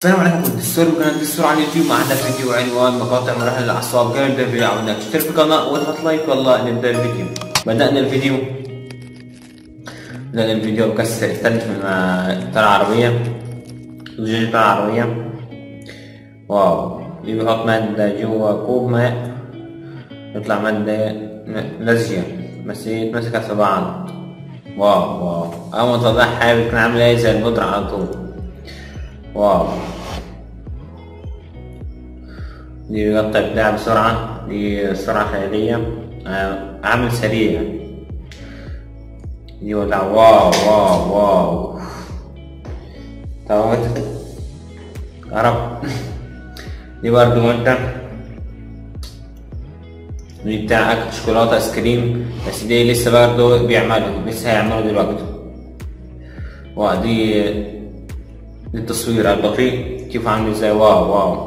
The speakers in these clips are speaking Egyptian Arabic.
السلام عليكم كنت السر وقناة السر على اليوتيوب معنا فيديو عنوان مقاطع مراحل الأعصاب قبل نبدأ الفيديو عاوزك تشترك في القناة وتحط لايك والله نبدأ الفيديو بدأنا الفيديو بدأنا الفيديو بكسر الثلج من الطيارة العربية زجاج الطيارة العربية واو دي بيحط مادة جوا كوب ماء يطلع مادة لزجة بس هي اتمسكت في بعض واو واو أول ما تطلعها بتكون عاملة زي البودرة على طول واو دي بيقطع البتاع بسرعة دي سرعة خيالية آه، عامل سريع دي وضع واو واو واو طبعا يا رب دي برضه مادة دي بتاع أكل شوكولاتة آيس كريم بس دي لسه برضه بيعملوا لسه هيعملوا دلوقتي ودي للتصوير البطيء كيف عامل ازاي واو واو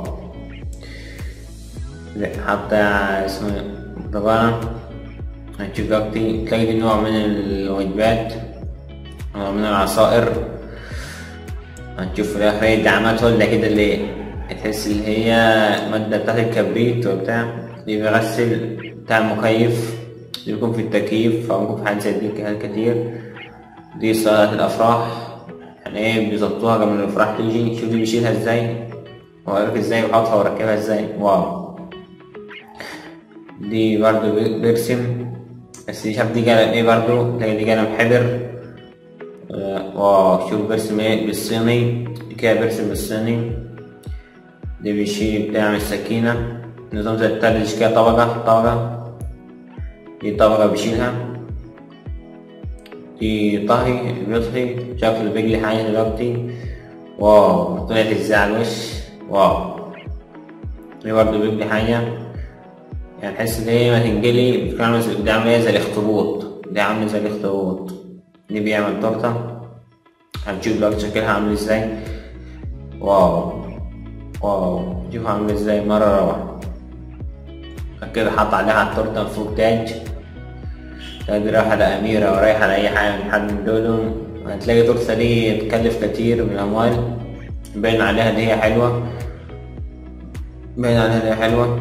حتى اسمه طبعا هنشوف دلوقتي تلاقي دي نوع من الوجبات نوع من العصائر هنشوف في الآخر دي عملت ولا كده اللي تحس اللي هي مادة بتاعت الكبريت وبتاع دي بيغسل بتاع المكيف بيكون في التكييف أو ممكن في حاجات زي دي كتير دي صلاة الأفراح يعني ايه بيظبطوها قبل ما الافراح تيجي شوف دي بيشيلها ازاي وأوريك ازاي ويحطها ويركبها ازاي واو دي برضو بيرسم بس شاف دي قلم ايه برضو تلاقي دي قلم حبر آه واو شوف بيرسم ايه بالصيني دي كده بيرسم بالصيني دي بيشيل بتاع السكينة نظام زي التلج كده طبقة طبقة دي طبقة بيشيلها دي طهي بيطهي شكله بيجلي حاجة دلوقتي واو طلعت ازاي على الوش واو دي برضه بيجلي حاجة يعني تحس ان هي ما تنجلي بتكون دي عاملة زي الاخطبوط دي عاملة زي الاخطبوط دي بيعمل تورتة هنشوف دلوقتي شكلها عامل ازاي واو واو شوف عامل ازاي مرة روعة كده حط عليها التورتة من فوق تاج تلاقي رايحة لأميرة أو رايحة لأي حاجة من حد من دولهم هتلاقي تورتة دي تكلف كتير من الأموال باين عليها إن هي حلوة باين عليها إن هي حلوة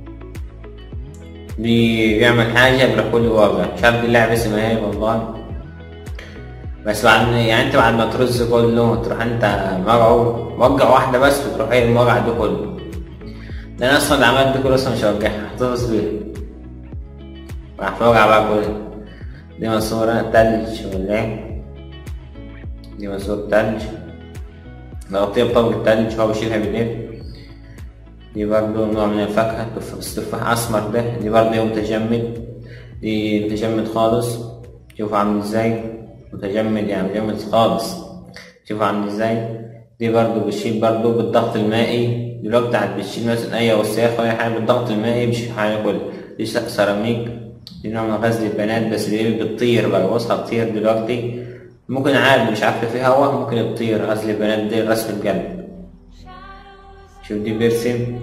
دي بيعمل حاجة بيروح كل واقع مش عارف دي اللعبة اسمها ايه والله بس بعد يعني انت بعد ما ترز كله تروح انت موقعه موقع واحدة بس وتروح ايه الموقع ده كله ده انا اصلا العمليات دي كلها اصلا مش هوجعها هتفصل بيها راح موقع بقى كله دي ماسورة تلج ولا ايه دي ماسورة تلج مغطية بطبق التلج هو بيشيلها بالليل دي برضه نوع من الفاكهة بس تفاح أسمر ده دي برضه يوم متجمد دي متجمد خالص شوف عامل ازاي متجمد يعني متجمد خالص شوف عامل ازاي دي برضه بتشيل برضه بالضغط المائي دلوقتي عاد بتشيل مثلا أي وساخة أي حاجة بالضغط المائي بيشيل حاجة كلها دي سيراميك دي نوع من غزل البنات بس دي بتطير بقى بص هتطير دلوقتي ممكن عادي مش عارفة في هوا ممكن تطير غزل البنات دي رسم القلب شوف دي بيرسم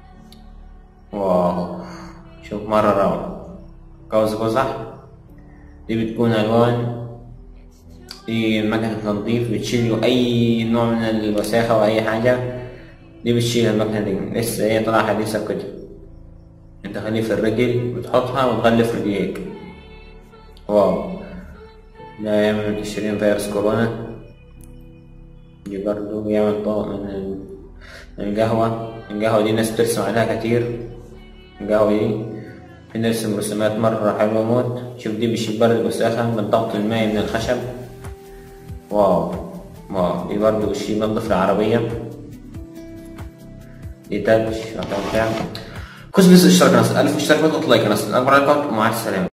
واو شوف مرة روعة قوس قزح دي بتكون ألوان دي مكنة تنظيف بتشيل أي نوع من الوساخة أو أي حاجة دي بتشيل المكنة دي لسه هي طالعة حديثة كده انت خليه في الرجل وتحطها وتغلف رجليك واو ده يعمل تشرين فيروس كورونا دي برضو بيعمل طبق من القهوة القهوة دي ناس بترسم عليها كتير القهوة دي بنرسم رسومات مرة حلوة موت شوف دي بيشيل برد الوساخة من الضغط المائي من الخشب واو واو دي برضو بيشيل نظف العربية دي تلج بتاع كويس بس اشترك نص ألف اشتراك ولايك نص أكبر لايكات ومع السلامة